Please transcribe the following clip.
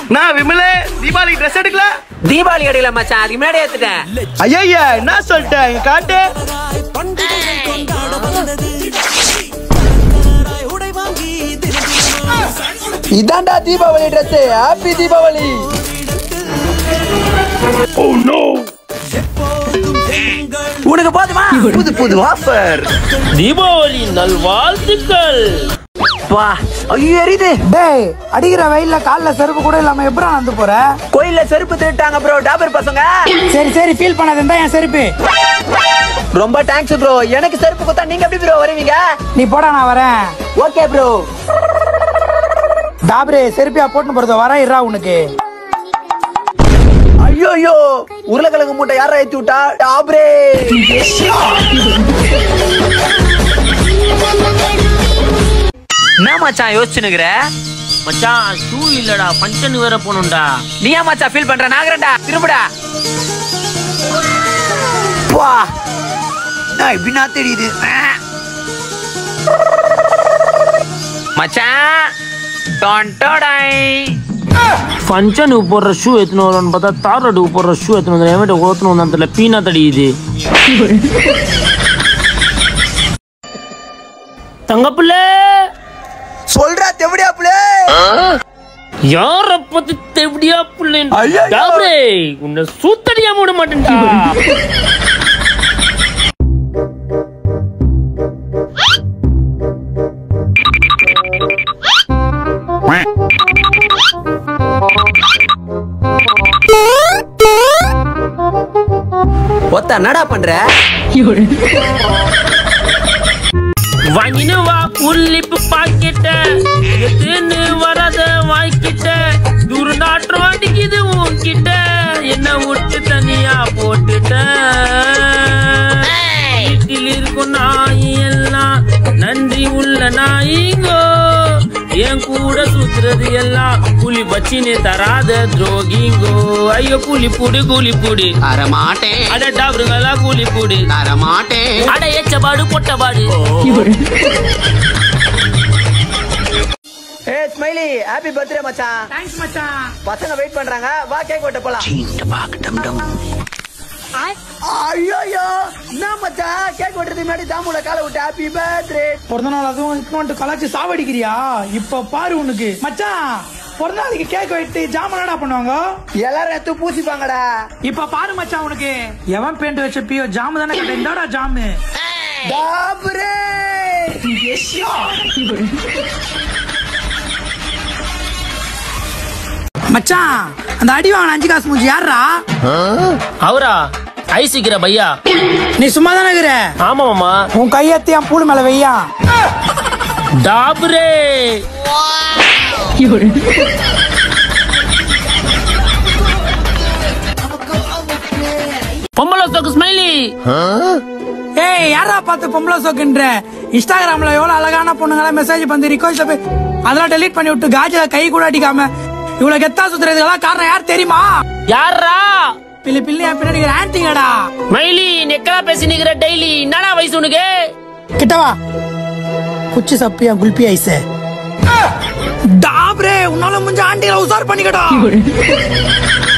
நான் விமலே தீபாவளி ட்ரெஸ் எடுக்கல தீபாவளி அடியில மச்சான் அதுக்கு முன்னாடி ஏத்துட்டேன் ஐயா என்ன சொல்லிட்டேன் இங்க காட்டு இதான்டா தீபாவளி ட்ரெஸ் ஹாப்பி தீபாவளி உனக்கு போதுமா புது புது ஆஃபர் தீபாவளி நல்வாழ்த்துக்கள் வா ஐயோ எரியுது டேய் அடிக்கிற வெயில்ல கால்ல செருப்பு கூட இல்லாம எப்படி நடந்து போற கோயில்ல செருப்பு திருட்டாங்க ப்ரோ டாபர் பசங்க சரி சரி ஃபீல் பண்ணாத இருந்தா என் செருப்பு ரொம்ப தேங்க்ஸ் ப்ரோ எனக்கு செருப்பு கொடுத்தா நீங்க எப்படி ப்ரோ வருவீங்க நீ போடா நான் வரேன் ஓகே ப்ரோ டாப்ரே செருப்பியா போட்டுன்னு போறது வரேன் இருடா உனக்கு ஐயோ ஐயோ உருளைக்கிழங்கு மூட்டை யாரா ஏத்தி விட்டா டாப்ரே என்ன மச்சான் யோசிச்சுனுக்குற மச்சான் ஷூ இல்லடா ஃபங்க்ஷன் வேற போகணும்டா நீ ஏன் மச்சான் ஃபீல் பண்ற நாகரண்டா திரும்புடா வா நான் இப்படின்னா தெரியுது மச்சான் டொண்டோடாய் ஃபங்க்ஷனுக்கு போடுற ஷூ எத்தனை வரும்னு பார்த்தா தார் ரோடுக்கு போடுற ஷூ எத்தனை வந்து என்கிட்ட ஓத்தணும் வந்து அந்த பீனா தடியுது தங்கப்புள்ள சொல்றா தெவடியா புள்ளே யார பத்தி தெவடியா புள்ள ஐயையோ. டாப்ரே உன்னை சூத்தடியா மூட மாட்டேன்டா ஒத்த என்னடா பண்ற வாங்கினு வா புள்ளிப்பு பாக்கெட்ட எதுன்னு வராத வாய்க்கிட்ட தூர நாட்டு வாடிக்குது உன்கிட்ட என்ன விட்டு தனியா போட்டுட்ட வீட்டில் இருக்கும் நாய் எல்லாம் நன்றி உள்ள நாயிங்கோ என் கூட சுத்துறது எல்லாம் புலி வச்சின்னு தராத துரோகிங்கோ ஐயோ புலி புடி கூலி புடி தர மாட்டேன் அட டாபருங்களா கூலி புடி தர மாட்டேன் அட எச்சபாடு பொட்டபாடு ஏ ஸ்மைலி ஹாப்பி பர்த்டே மச்சான் தேங்க்ஸ் மச்சான் பசங்க வெயிட் பண்றாங்க வா கேக் வெட்ட போலாம் ஐயோ என்ன மச்சான் கேக் வெட்டுறதுக்கு முன்னாடி தாமுல காலை விட்டு ஹாப்பி பர்த்டே பிறந்த நாள் அதுவும் இப்போ கலாச்சி சாவடிக்கிறியா இப்ப பாரு உனக்கு மச்சான் பிறந்த நாளைக்கு கேக் வெட்டி ஜாமனடா பண்ணுவாங்க எல்லாரும் எடுத்து பூசிப்பாங்கடா இப்ப பாரு மச்சான் உனக்கு எவன் பெயிண்ட் வச்ச பியோ ஜாமு தானே கேட்ட இந்தாடா ஜாமு டாபரே மச்சான் அந்த அடி வாங்கின அஞ்சு காசு மூஞ்சி யாரா அவரா ஐசிக்கிற பையா நீ சும்மா தானே இருக்கிற ஆமா மாமா உன் கையெத்தி என் பூடு மேல வையா டாபரே பொம்பளை சோக்கு ஸ்மைலி ஏய் யாரா பார்த்து பொம்பளை சோக்குன்ற இன்ஸ்டாகிராம்ல எவ்வளவு அழகான பொண்ணுங்களா மெசேஜ் பண்ணி ரிக்வஸ்ட் போய் அதெல்லாம் டெலீட் பண்ணி விட்டு காஜில கை கூட அடிக்காம இவ்வளவு கெத்தா சுத்துறதுக்கெல்லாம் காரணம் யார் தெரியுமா யாரா பிள்ளை பிள்ளை என் பின்னாடி ஆன்டிங்கடா மைலி நெக்கலா பேசி நிக்கிற டெய்லி என்னடா வயசு உனக்கு கிட்டவா குச்சி சப்பியா குல்பி ஐஸ் டாப்ரே உன்னால முடிஞ்ச ஆண்டிகளை உசார் பண்ணிக்கடா